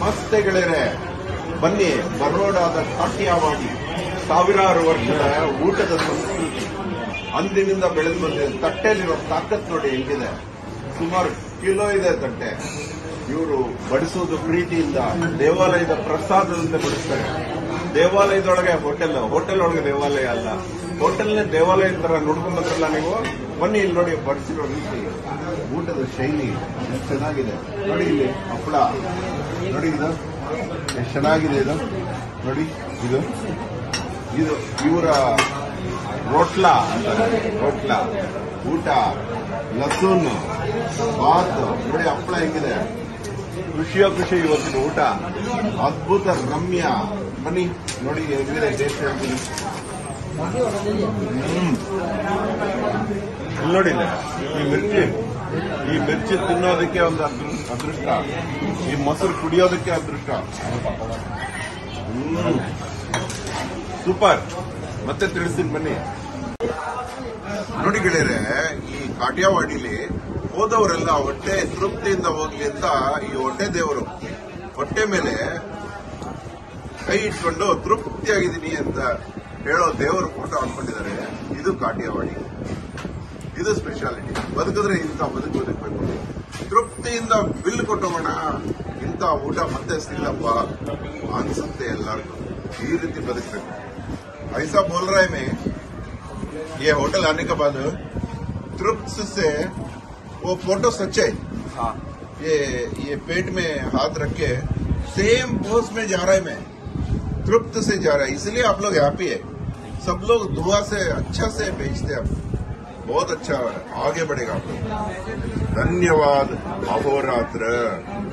ನಮಸ್ತೆ ಗೆಳೆಯರೆ ಬನ್ನಿ ಬರೋಡಾದ ಕಾಟಿಯಾವಾಡಿ ಸಾವಿರಾರು ವರ್ಷದ ಊಟದ ಸಂಸ್ಕೃತಿ ಅಂದಿನಿಂದ ಬೆಳೆದು ಬಂದಿದೆ ತಟ್ಟೆಲಿರೋ ತಾಕತ್ ನೋಡಿ ಹೆಂಗಿದೆ ಸುಮಾರು ಕಿಲೋ ಇದೆ ತಟ್ಟೆ ಇವರು ಬಡಿಸೋದು ಪ್ರೀತಿಯಿಂದ ದೇವಾಲಯದ ಪ್ರಸಾದದಂತೆ ಬಡಿಸ್ತಾರೆ ದೇವಾಲಯದೊಳಗೆ ಹೋಟೆಲ್ ಹೋಟೆಲ್ ಒಳಗೆ ದೇವಾಲಯ ಅಲ್ಲ ಹೋಟೆಲ್ನೇ ದೇವಾಲಯ ತರ ನೋಡ್ಕೊಂಡ್ ಬಂದ್ರಲ್ಲ ನೀವು ಬನ್ನಿ ಇಲ್ಲಿ ನೋಡಿ ಬಡಿಸಿರೋ ರೀತಿ ಊಟದ ಶೈಲಿ ಎಷ್ಟು ಚೆನ್ನಾಗಿದೆ ನೋಡಿ ಇಲ್ಲಿ ಹಪ್ಪಳ ನೋಡಿ ಇದು ಎಷ್ಟು ಚೆನ್ನಾಗಿದೆ ಇದು ನೋಡಿ ಇದು ಇದು ಇವರ ರೋಟ್ಲ ಅಂತಾರೆ ರೋಟ್ಲ ಊಟ ಲಸೂನ್ ಬಾತ್ ನೋಡಿ ಹಪ್ಪಳ ಹೆಂಗಿದೆ ಖುಷಿಯೋ ಖುಷಿ ಇವತ್ತಿನ ಊಟ ಅದ್ಭುತ ರಮ್ಯ ಬನ್ನಿ ನೋಡಿ ಹೆಂಗಿದೆ ಟೇಸ್ಟ್ ಹೇಳ್ತೀನಿ ಹ್ಮ್. ಇಲ್ಲಿ ನೋಡಿ ಇಲ್ಲಿ. ಈ ಮಿರ್ಚಿ ಈ ಮಿರ್ಚಿ ತಿನ್ನೋದಕ್ಕೆ ಒಂದು ಅದೃ- ಅದೃಷ್ಟ ಈ ಮೊಸರು ಕುಡಿಯೋದಕ್ಕೆ ಅದೃಷ್ಟ ಹ್ಮ್. ಸೂಪರ್ ಮತ್ತೆ ತಿಳಿಸ್ತೀನಿ ಬನ್ನಿ ನೋಡಿ ಗೆಳೆಯರೆ ಈ ಕಾಟಿಯಾವಾಡಿಲಿ ಹೋದವರೆಲ್ಲ ಹೊಟ್ಟೆ ತೃಪ್ತಿಯಿಂದ ಹೋಗ್ಲಿ ಅಂತ ಈ ಹೊಟ್ಟೆ ದೇವರು ಹೊಟ್ಟೆ ಮೇಲೆ ಕೈ ಇಟ್ಕೊಂಡು ತೃಪ್ತಿಯಾಗಿದ್ದೀನಿ ಅಂತ ಹೇಳೋ ದೇವರ ಫೋಟೋ ಹಾಕೊಂಡಿದ್ದಾರೆ ಇದು ಕಾಟಿಯಾವಾಡಿ ಇದು ಸ್ಪೆಷಾಲಿಟಿ ಬದುಕಿದ್ರೆ ಇಂಥ ಬದುಕು ಬದುಕಬೇಕು ತೃಪ್ತಿಯಿಂದ ಬಿಲ್ ಕೊಟ್ಟೋಗೋಣ ಇಂಥ ಊಟ ಮತ್ತೆ ಸಿಗಲ್ಲಪ್ಪ ಅನ್ಸುತ್ತೆ ಎಲ್ಲರಿಗೂ ಈ ರೀತಿ ಬದುಕಬೇಕು ऐसा बोल रहा है मैं ये होटल आने के बाद तृप्त से वो फोटो सच है ये ये पेट में हाथ रख के सेम पोज में जा रहा है मैं तृप्त से जा रहा है इसलिए आप लोग हैप्पी है सब लोग दुआ से अच्छा से भेजते हैं आप बहुत अच्छा आगे बढ़ेगा आप लोग धन्यवाद अहोरात्र